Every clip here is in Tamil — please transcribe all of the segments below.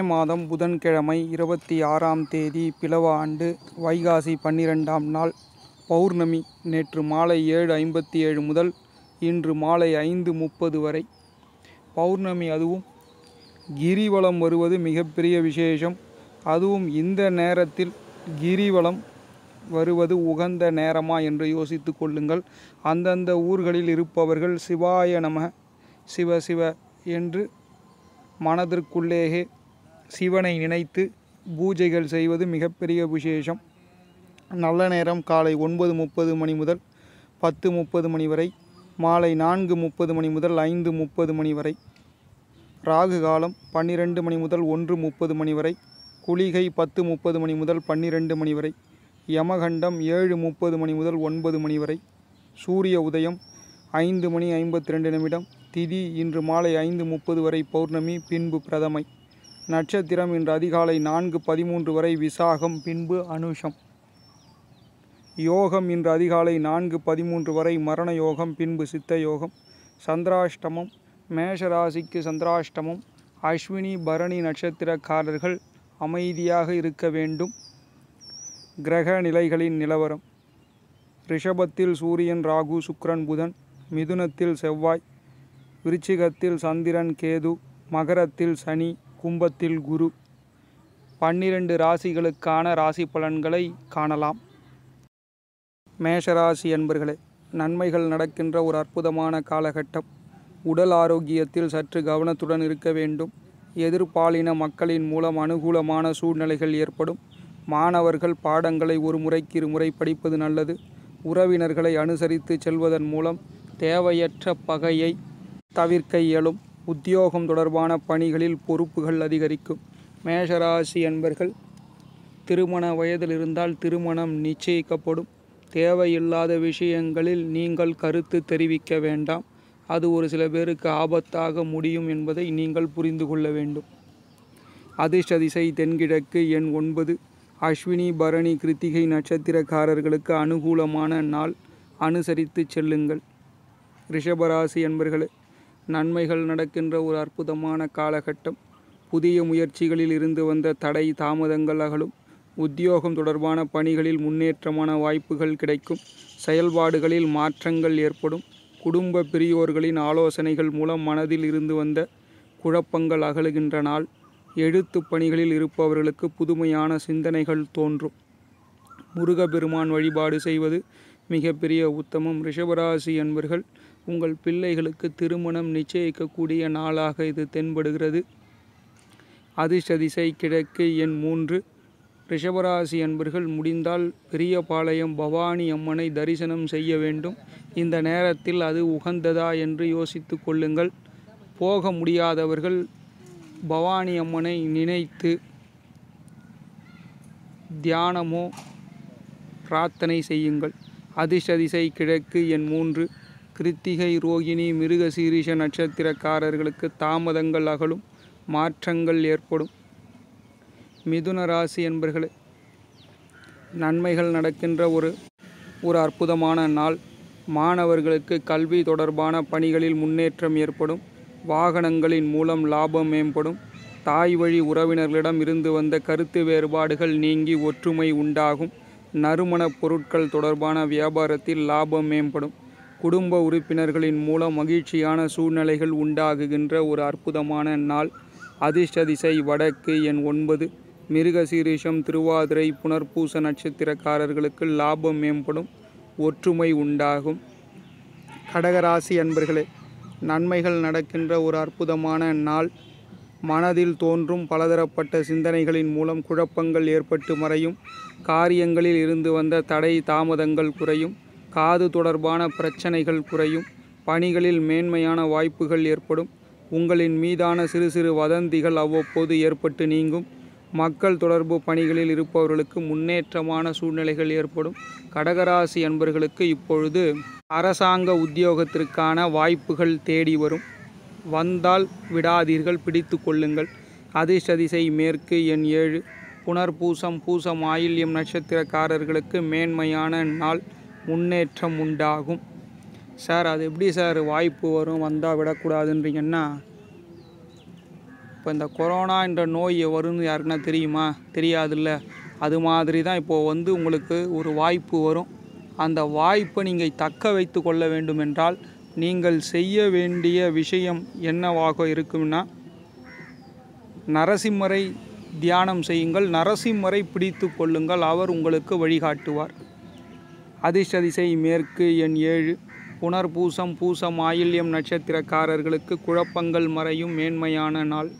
மாதம் புதன்கிழமை இருபத்தி ஆறாம் தேதி பிலவ ஆண்டு வைகாசி பன்னிரெண்டாம் நாள் பௌர்ணமி நேற்று மாலை ஏழு ஐம்பத்தி ஏழு முதல் இன்று மாலை ஐந்து முப்பது வரை பௌர்ணமி அதுவும் கிரிவலம் வருவது மிகப்பெரிய விசேஷம் அதுவும் இந்த நேரத்தில் கிரிவலம் வருவது உகந்த நேரமா என்று யோசித்து கொள்ளுங்கள் அந்தந்த ஊர்களில் இருப்பவர்கள் சிவாய நம சிவ சிவ என்று மனதிற்குள்ளேயே சிவனை நினைத்து பூஜைகள் செய்வது மிகப்பெரிய விசேஷம் நல்ல நேரம் காலை ஒன்பது முப்பது மணி முதல் பத்து முப்பது மணி வரை மாலை நான்கு முப்பது மணி முதல் ஐந்து முப்பது மணி வரை ராகு காலம் பன்னிரெண்டு மணி முதல் ஒன்று முப்பது மணி வரை குளிகை பத்து முப்பது மணி முதல் பன்னிரெண்டு மணி வரை யமகண்டம் ஏழு முப்பது மணி முதல் ஒன்பது மணி வரை சூரிய உதயம் ஐந்து மணி ஐம்பத்தி ரெண்டு நிமிடம் திதி இன்று மாலை ஐந்து முப்பது வரை பௌர்ணமி பின்பு பிரதமை நட்சத்திரம் இன்று அதிகாலை நான்கு பதிமூன்று வரை விசாகம் பின்பு அனுஷம் யோகம் இன்று அதிகாலை நான்கு பதிமூன்று வரை மரண யோகம் பின்பு சித்த யோகம் சந்திராஷ்டமம் மேஷராசிக்கு சந்திராஷ்டமம் அஸ்வினி பரணி நட்சத்திரக்காரர்கள் அமைதியாக இருக்க வேண்டும் கிரக நிலைகளின் நிலவரம் ரிஷபத்தில் சூரியன் ராகு சுக்கிரன் புதன் மிதுனத்தில் செவ்வாய் விருச்சிகத்தில் சந்திரன் கேது மகரத்தில் சனி கும்பத்தில் குரு பன்னிரண்டு ராசிகளுக்கான ராசி பலன்களை காணலாம் மேஷராசி என்பர்களே நன்மைகள் நடக்கின்ற ஒரு அற்புதமான காலகட்டம் உடல் ஆரோக்கியத்தில் சற்று கவனத்துடன் இருக்க வேண்டும் எதிர்பாலின மக்களின் மூலம் அனுகூலமான சூழ்நிலைகள் ஏற்படும் மாணவர்கள் பாடங்களை ஒரு முறைக்கு இருமுறை படிப்பது நல்லது உறவினர்களை அனுசரித்து செல்வதன் மூலம் தேவையற்ற பகையை தவிர்க்க இயலும் உத்தியோகம் தொடர்பான பணிகளில் பொறுப்புகள் அதிகரிக்கும் மேஷராசி என்பர்கள் திருமண வயதில் இருந்தால் திருமணம் நிச்சயிக்கப்படும் தேவையில்லாத விஷயங்களில் நீங்கள் கருத்து தெரிவிக்க வேண்டாம் அது ஒரு சில பேருக்கு ஆபத்தாக முடியும் என்பதை நீங்கள் புரிந்து கொள்ள வேண்டும் அதிர்ஷ்ட திசை தென்கிழக்கு எண் ஒன்பது அஸ்வினி பரணி கிருத்திகை நட்சத்திரக்காரர்களுக்கு அனுகூலமான நாள் அனுசரித்து செல்லுங்கள் ரிஷபராசி என்பர்களே நன்மைகள் நடக்கின்ற ஒரு அற்புதமான காலகட்டம் புதிய முயற்சிகளில் இருந்து வந்த தடை தாமதங்கள் அகலும் உத்தியோகம் தொடர்பான பணிகளில் முன்னேற்றமான வாய்ப்புகள் கிடைக்கும் செயல்பாடுகளில் மாற்றங்கள் ஏற்படும் குடும்ப பெரியோர்களின் ஆலோசனைகள் மூலம் மனதில் இருந்து வந்த குழப்பங்கள் அகலுகின்ற நாள் எழுத்து பணிகளில் இருப்பவர்களுக்கு புதுமையான சிந்தனைகள் தோன்றும் முருகப்பெருமான் வழிபாடு செய்வது மிகப்பெரிய உத்தமம் ரிஷபராசி என்பர்கள் உங்கள் பிள்ளைகளுக்கு திருமணம் நிச்சயிக்கக்கூடிய நாளாக இது தென்படுகிறது அதிர்ஷ்ட திசை கிழக்கு எண் மூன்று ரிஷபராசி என்பர்கள் முடிந்தால் பெரியபாளையம் பவானி அம்மனை தரிசனம் செய்ய வேண்டும் இந்த நேரத்தில் அது உகந்ததா என்று யோசித்து கொள்ளுங்கள் போக முடியாதவர்கள் பவானி அம்மனை நினைத்து தியானமோ பிரார்த்தனை செய்யுங்கள் அதிர்ஷ்ட திசை கிழக்கு எண் மூன்று கிருத்திகை ரோகிணி மிருகசீரிஷ நட்சத்திரக்காரர்களுக்கு தாமதங்கள் அகலும் மாற்றங்கள் ஏற்படும் மிதுன ராசி என்பர்களே நன்மைகள் நடக்கின்ற ஒரு ஒரு அற்புதமான நாள் மாணவர்களுக்கு கல்வி தொடர்பான பணிகளில் முன்னேற்றம் ஏற்படும் வாகனங்களின் மூலம் லாபம் மேம்படும் தாய் வழி உறவினர்களிடம் இருந்து வந்த கருத்து வேறுபாடுகள் நீங்கி ஒற்றுமை உண்டாகும் நறுமணப் பொருட்கள் தொடர்பான வியாபாரத்தில் லாபம் மேம்படும் குடும்ப உறுப்பினர்களின் மூலம் மகிழ்ச்சியான சூழ்நிலைகள் உண்டாகுகின்ற ஒரு அற்புதமான நாள் அதிர்ஷ்ட திசை வடக்கு எண் ஒன்பது மிருகசீரிஷம் திருவாதிரை புனர்பூச நட்சத்திரக்காரர்களுக்கு லாபம் மேம்படும் ஒற்றுமை உண்டாகும் கடகராசி அன்பர்களே நன்மைகள் நடக்கின்ற ஒரு அற்புதமான நாள் மனதில் தோன்றும் பலதரப்பட்ட சிந்தனைகளின் மூலம் குழப்பங்கள் ஏற்பட்டு மறையும் காரியங்களில் இருந்து வந்த தடை தாமதங்கள் குறையும் காது தொடர்பான பிரச்சனைகள் குறையும் பணிகளில் மேன்மையான வாய்ப்புகள் ஏற்படும் உங்களின் மீதான சிறு சிறு வதந்திகள் அவ்வப்போது ஏற்பட்டு நீங்கும் மக்கள் தொடர்பு பணிகளில் இருப்பவர்களுக்கு முன்னேற்றமான சூழ்நிலைகள் ஏற்படும் கடகராசி அன்பர்களுக்கு இப்பொழுது அரசாங்க உத்தியோகத்திற்கான வாய்ப்புகள் தேடி வரும் வந்தால் விடாதீர்கள் பிடித்து கொள்ளுங்கள் அதிர்ஷ்ட திசை மேற்கு எண் ஏழு புனர்பூசம் பூசம் ஆயில்யம் நட்சத்திரக்காரர்களுக்கு மேன்மையான நாள் முன்னேற்றம் உண்டாகும் சார் அது எப்படி சார் வாய்ப்பு வரும் வந்தால் விடக்கூடாதுன்றீங்கன்னா இப்போ இந்த கொரோனா என்ற நோய் வரும்னு யாருக்குன்னா தெரியுமா தெரியாதுல்ல அது மாதிரி தான் இப்போது வந்து உங்களுக்கு ஒரு வாய்ப்பு வரும் அந்த வாய்ப்பை நீங்கள் தக்க வைத்து கொள்ள வேண்டும் என்றால் நீங்கள் செய்ய வேண்டிய விஷயம் என்னவாக இருக்கும்னா நரசிம்மரை தியானம் செய்யுங்கள் நரசிம்மரை பிடித்து கொள்ளுங்கள் அவர் உங்களுக்கு வழிகாட்டுவார் அதிர்ஷ்ட திசை மேற்கு எண் ஏழு புனர்பூசம் பூசம் ஆயில்யம் நட்சத்திரக்காரர்களுக்கு குழப்பங்கள் மறையும் மேன்மையான நாள்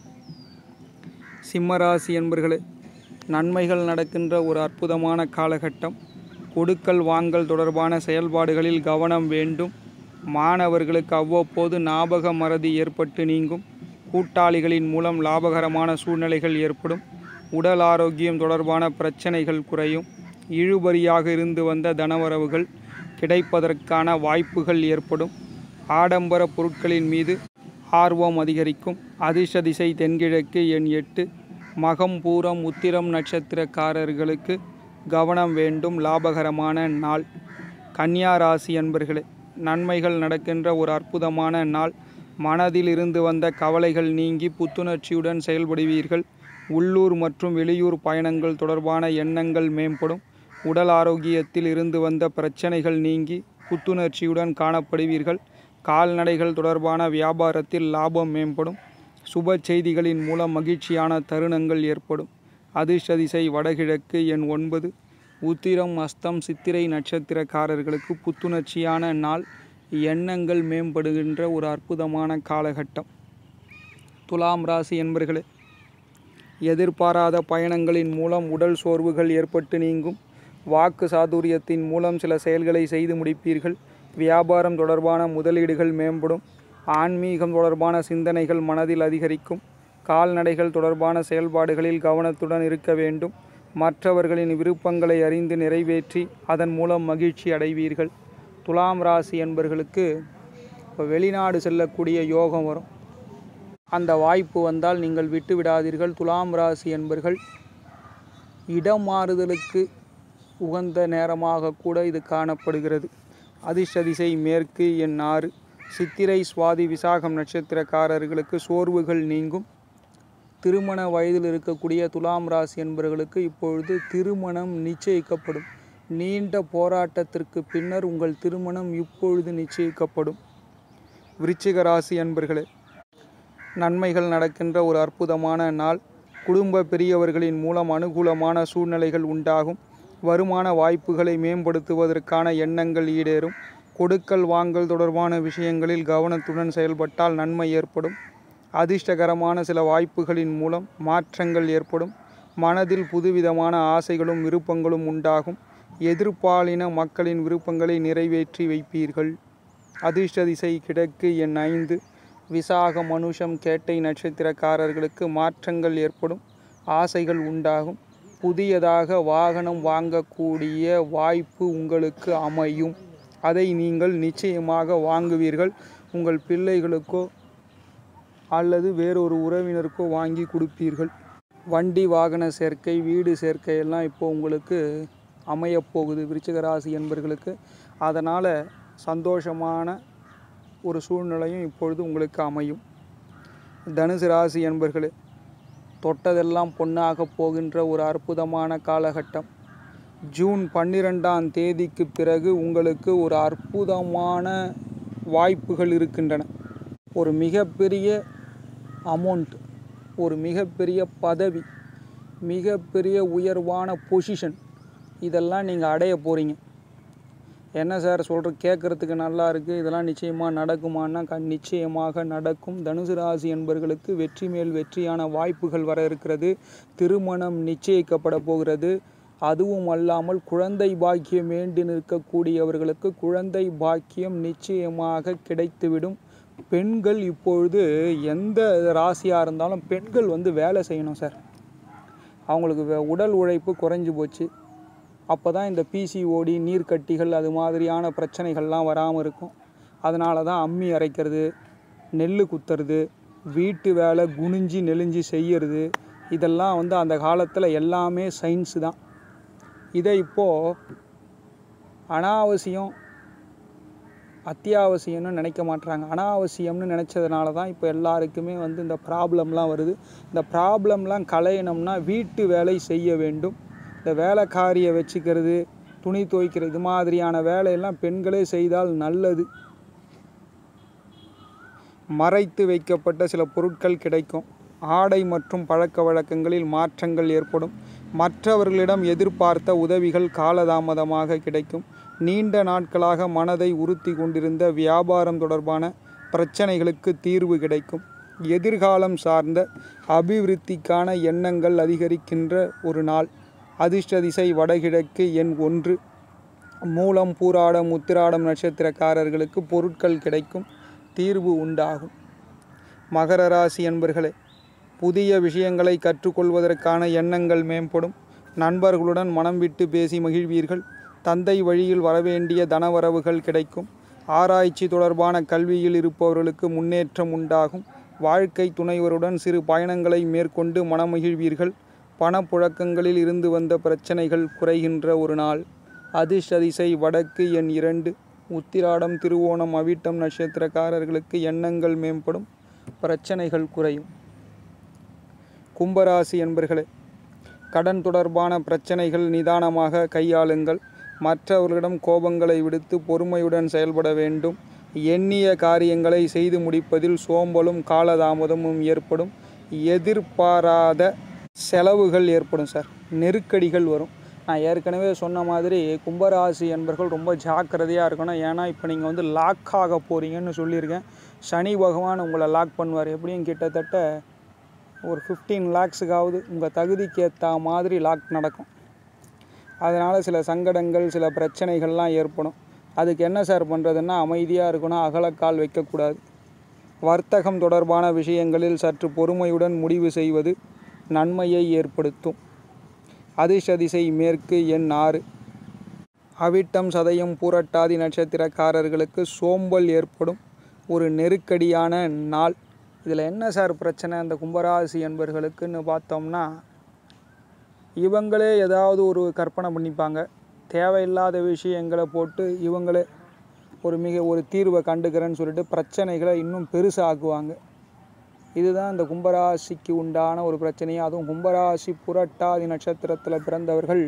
சிம்மராசி என்பர்களே நன்மைகள் நடக்கின்ற ஒரு அற்புதமான காலகட்டம் கொடுக்கல் வாங்கல் தொடர்பான செயல்பாடுகளில் கவனம் வேண்டும் மாணவர்களுக்கு அவ்வப்போது ஞாபக மறதி ஏற்பட்டு நீங்கும் கூட்டாளிகளின் மூலம் லாபகரமான சூழ்நிலைகள் ஏற்படும் உடல் ஆரோக்கியம் தொடர்பான பிரச்சனைகள் குறையும் இழுபறியாக இருந்து வந்த தனவரவுகள் கிடைப்பதற்கான வாய்ப்புகள் ஏற்படும் ஆடம்பர பொருட்களின் மீது ஆர்வம் அதிகரிக்கும் அதிர்ஷ்ட திசை தென்கிழக்கு எண் எட்டு மகம் பூரம் உத்திரம் நட்சத்திரக்காரர்களுக்கு கவனம் வேண்டும் லாபகரமான நாள் கன்னியா ராசி அன்பர்களே நன்மைகள் நடக்கின்ற ஒரு அற்புதமான நாள் மனதில் இருந்து வந்த கவலைகள் நீங்கி புத்துணர்ச்சியுடன் செயல்படுவீர்கள் உள்ளூர் மற்றும் வெளியூர் பயணங்கள் தொடர்பான எண்ணங்கள் மேம்படும் உடல் ஆரோக்கியத்தில் இருந்து வந்த பிரச்சனைகள் நீங்கி புத்துணர்ச்சியுடன் காணப்படுவீர்கள் கால்நடைகள் தொடர்பான வியாபாரத்தில் லாபம் மேம்படும் சுப செய்திகளின் மூலம் மகிழ்ச்சியான தருணங்கள் ஏற்படும் அதிர்ஷ்ட திசை வடகிழக்கு எண் ஒன்பது உத்திரம் அஸ்தம் சித்திரை நட்சத்திரக்காரர்களுக்கு புத்துணர்ச்சியான நாள் எண்ணங்கள் மேம்படுகின்ற ஒரு அற்புதமான காலகட்டம் துலாம் ராசி என்பர்களே எதிர்பாராத பயணங்களின் மூலம் உடல் சோர்வுகள் ஏற்பட்டு நீங்கும் வாக்கு சாதுரியத்தின் மூலம் சில செயல்களை செய்து முடிப்பீர்கள் வியாபாரம் தொடர்பான முதலீடுகள் மேம்படும் ஆன்மீகம் தொடர்பான சிந்தனைகள் மனதில் அதிகரிக்கும் கால்நடைகள் தொடர்பான செயல்பாடுகளில் கவனத்துடன் இருக்க வேண்டும் மற்றவர்களின் விருப்பங்களை அறிந்து நிறைவேற்றி அதன் மூலம் மகிழ்ச்சி அடைவீர்கள் துலாம் ராசி என்பர்களுக்கு இப்போ வெளிநாடு செல்லக்கூடிய யோகம் வரும் அந்த வாய்ப்பு வந்தால் நீங்கள் விட்டு விடாதீர்கள் துலாம் ராசி என்பர்கள் இடம் மாறுதலுக்கு உகந்த நேரமாக கூட இது காணப்படுகிறது அதிர்ஷ்ட திசை மேற்கு எண் ஆறு சித்திரை சுவாதி விசாகம் நட்சத்திரக்காரர்களுக்கு சோர்வுகள் நீங்கும் திருமண வயதில் இருக்கக்கூடிய துலாம் ராசி என்பவர்களுக்கு இப்பொழுது திருமணம் நிச்சயிக்கப்படும் நீண்ட போராட்டத்திற்கு பின்னர் உங்கள் திருமணம் இப்பொழுது நிச்சயிக்கப்படும் விருச்சிக ராசி என்பர்களே நன்மைகள் நடக்கின்ற ஒரு அற்புதமான நாள் குடும்ப பெரியவர்களின் மூலம் அனுகூலமான சூழ்நிலைகள் உண்டாகும் வருமான வாய்ப்புகளை மேம்படுத்துவதற்கான எண்ணங்கள் ஈடேறும் கொடுக்கல் வாங்கல் தொடர்பான விஷயங்களில் கவனத்துடன் செயல்பட்டால் நன்மை ஏற்படும் அதிர்ஷ்டகரமான சில வாய்ப்புகளின் மூலம் மாற்றங்கள் ஏற்படும் மனதில் புதுவிதமான ஆசைகளும் விருப்பங்களும் உண்டாகும் எதிர்ப்பாலின மக்களின் விருப்பங்களை நிறைவேற்றி வைப்பீர்கள் அதிர்ஷ்ட திசை கிழக்கு எண் ஐந்து விசாக மனுஷம் கேட்டை நட்சத்திரக்காரர்களுக்கு மாற்றங்கள் ஏற்படும் ஆசைகள் உண்டாகும் புதியதாக வாகனம் வாங்கக்கூடிய வாய்ப்பு உங்களுக்கு அமையும் அதை நீங்கள் நிச்சயமாக வாங்குவீர்கள் உங்கள் பிள்ளைகளுக்கோ அல்லது வேறொரு உறவினருக்கோ வாங்கி கொடுப்பீர்கள் வண்டி வாகன சேர்க்கை வீடு சேர்க்கை எல்லாம் இப்போ உங்களுக்கு அமையப் போகுது விருச்சிக ராசி என்பர்களுக்கு அதனால் சந்தோஷமான ஒரு சூழ்நிலையும் இப்பொழுது உங்களுக்கு அமையும் தனுசு ராசி என்பர்களே தொட்டதெல்லாம் பொன்னாக போகின்ற ஒரு அற்புதமான காலகட்டம் ஜூன் பன்னிரெண்டாம் தேதிக்கு பிறகு உங்களுக்கு ஒரு அற்புதமான வாய்ப்புகள் இருக்கின்றன ஒரு மிகப்பெரிய அமௌண்ட் ஒரு மிகப்பெரிய பதவி மிகப்பெரிய உயர்வான பொசிஷன் இதெல்லாம் நீங்கள் அடைய போகிறீங்க என்ன சார் சொல்கிற கேட்குறதுக்கு நல்லா இருக்குது இதெல்லாம் நிச்சயமாக நடக்குமான்னா க நிச்சயமாக நடக்கும் தனுசு ராசி என்பர்களுக்கு வெற்றி மேல் வெற்றியான வாய்ப்புகள் வர இருக்கிறது திருமணம் நிச்சயிக்கப்பட போகிறது அதுவும் அல்லாமல் குழந்தை பாக்கியம் வேண்டி நிற்கக்கூடியவர்களுக்கு குழந்தை பாக்கியம் நிச்சயமாக கிடைத்துவிடும் பெண்கள் இப்பொழுது எந்த ராசியாக இருந்தாலும் பெண்கள் வந்து வேலை செய்யணும் சார் அவங்களுக்கு வே- உடல் உழைப்பு குறைஞ்சி போச்சு அப்போ தான் இந்த பிசிஓடி நீர்க்கட்டிகள் அது மாதிரியான பிரச்சனைகள்லாம் வராமல் இருக்கும் அதனால தான் அம்மி அரைக்கிறது நெல் குத்துறது வீட்டு வேலை குனிஞ்சி நெளிஞ்சி செய்யறது இதெல்லாம் வந்து அந்த காலத்தில் எல்லாமே சயின்ஸு தான் இதை இப்போது அனாவசியம் அத்தியாவசியம்னு நினைக்க மாட்றாங்க அனாவசியம்னு நினச்சதுனால தான் இப்போ எல்லாருக்குமே வந்து இந்த ப்ராப்ளம்லாம் வருது இந்த ப்ராப்ளம்லாம் களையணும்னா வீட்டு வேலை செய்ய வேண்டும் இந்த வேலைக்காரியை வச்சுக்கிறது துணி துவைக்கிறது இது மாதிரியான வேலையெல்லாம் பெண்களே செய்தால் நல்லது மறைத்து வைக்கப்பட்ட சில பொருட்கள் கிடைக்கும் ஆடை மற்றும் பழக்க வழக்கங்களில் மாற்றங்கள் ஏற்படும் மற்றவர்களிடம் எதிர்பார்த்த உதவிகள் காலதாமதமாக கிடைக்கும் நீண்ட நாட்களாக மனதை உறுத்தி கொண்டிருந்த வியாபாரம் தொடர்பான பிரச்சனைகளுக்கு தீர்வு கிடைக்கும் எதிர்காலம் சார்ந்த அபிவிருத்திக்கான எண்ணங்கள் அதிகரிக்கின்ற ஒரு நாள் அதிர்ஷ்ட திசை வடகிழக்கு எண் ஒன்று மூலம் பூராடம் உத்திராடம் நட்சத்திரக்காரர்களுக்கு பொருட்கள் கிடைக்கும் தீர்வு உண்டாகும் மகர ராசி என்பர்களே புதிய விஷயங்களை கற்றுக்கொள்வதற்கான எண்ணங்கள் மேம்படும் நண்பர்களுடன் மனம் விட்டு பேசி மகிழ்வீர்கள் தந்தை வழியில் வரவேண்டிய தனவரவுகள் கிடைக்கும் ஆராய்ச்சி தொடர்பான கல்வியில் இருப்பவர்களுக்கு முன்னேற்றம் உண்டாகும் வாழ்க்கை துணைவருடன் சிறு பயணங்களை மேற்கொண்டு மனமகிழ்வீர்கள் பணப்புழக்கங்களில் இருந்து வந்த பிரச்சனைகள் குறைகின்ற ஒரு நாள் அதிர்ஷ்ட திசை வடக்கு எண் இரண்டு உத்திராடம் திருவோணம் அவிட்டம் நட்சத்திரக்காரர்களுக்கு எண்ணங்கள் மேம்படும் பிரச்சனைகள் குறையும் கும்பராசி என்பர்களே கடன் தொடர்பான பிரச்சனைகள் நிதானமாக கையாளுங்கள் மற்றவர்களிடம் கோபங்களை விடுத்து பொறுமையுடன் செயல்பட வேண்டும் எண்ணிய காரியங்களை செய்து முடிப்பதில் சோம்பலும் காலதாமதமும் ஏற்படும் எதிர்பாராத செலவுகள் ஏற்படும் சார் நெருக்கடிகள் வரும் நான் ஏற்கனவே சொன்ன மாதிரி கும்பராசி என்பர்கள் ரொம்ப ஜாக்கிரதையாக இருக்கணும் ஏன்னா இப்போ நீங்கள் வந்து லாக் ஆக போகிறீங்கன்னு சொல்லியிருக்கேன் சனி பகவான் உங்களை லாக் பண்ணுவார் எப்படியும் கிட்டத்தட்ட ஒரு ஃபிஃப்டீன் லேக்ஸுக்காவது உங்கள் தகுதிக்கு ஏற்ற மாதிரி லாக் நடக்கும் அதனால் சில சங்கடங்கள் சில பிரச்சனைகள்லாம் ஏற்படும் அதுக்கு என்ன சார் பண்ணுறதுன்னா அமைதியாக இருக்கணும் அகலக்கால் வைக்கக்கூடாது வர்த்தகம் தொடர்பான விஷயங்களில் சற்று பொறுமையுடன் முடிவு செய்வது நன்மையை ஏற்படுத்தும் அதிர்ஷ்ட திசை மேற்கு எண் ஆறு அவிட்டம் சதயம் பூரட்டாதி நட்சத்திரக்காரர்களுக்கு சோம்பல் ஏற்படும் ஒரு நெருக்கடியான நாள் இதில் என்ன சார் பிரச்சனை அந்த கும்பராசி என்பர்களுக்குன்னு பார்த்தோம்னா இவங்களே ஏதாவது ஒரு கற்பனை பண்ணிப்பாங்க தேவையில்லாத விஷயங்களை போட்டு இவங்களே ஒரு மிக ஒரு தீர்வை கண்டுக்கிறேன்னு சொல்லிட்டு பிரச்சனைகளை இன்னும் பெருசாக்குவாங்க இதுதான் இந்த கும்பராசிக்கு உண்டான ஒரு பிரச்சனையே அதுவும் கும்பராசி புரட்டாதி நட்சத்திரத்தில் பிறந்தவர்கள்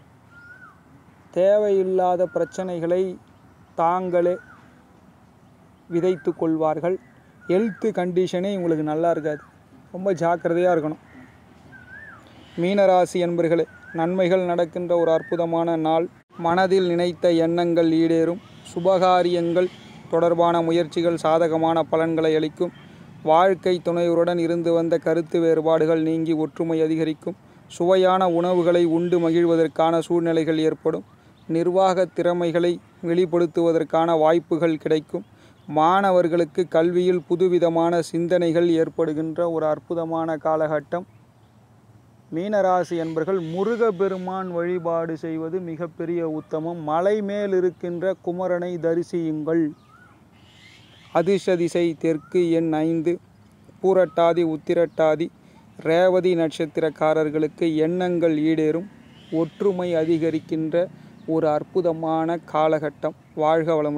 தேவையில்லாத பிரச்சனைகளை தாங்களே விதைத்து கொள்வார்கள் ஹெல்த்து கண்டிஷனே உங்களுக்கு நல்லா இருக்காது ரொம்ப ஜாக்கிரதையாக இருக்கணும் மீனராசி என்பர்களே நன்மைகள் நடக்கின்ற ஒரு அற்புதமான நாள் மனதில் நினைத்த எண்ணங்கள் ஈடேறும் சுபகாரியங்கள் தொடர்பான முயற்சிகள் சாதகமான பலன்களை அளிக்கும் வாழ்க்கை துணையுடன் இருந்து வந்த கருத்து வேறுபாடுகள் நீங்கி ஒற்றுமை அதிகரிக்கும் சுவையான உணவுகளை உண்டு மகிழ்வதற்கான சூழ்நிலைகள் ஏற்படும் நிர்வாக திறமைகளை வெளிப்படுத்துவதற்கான வாய்ப்புகள் கிடைக்கும் மாணவர்களுக்கு கல்வியில் புதுவிதமான சிந்தனைகள் ஏற்படுகின்ற ஒரு அற்புதமான காலகட்டம் மீனராசி என்பர்கள் முருகப்பெருமான் வழிபாடு செய்வது மிகப்பெரிய உத்தமம் மலை மேல் இருக்கின்ற குமரனை தரிசியுங்கள் அதிர்ஷ்ட திசை தெற்கு எண் ஐந்து பூரட்டாதி உத்திரட்டாதி ரேவதி நட்சத்திரக்காரர்களுக்கு எண்ணங்கள் ஈடேறும் ஒற்றுமை அதிகரிக்கின்ற ஒரு அற்புதமான காலகட்டம் வாழ்க வளமுடன்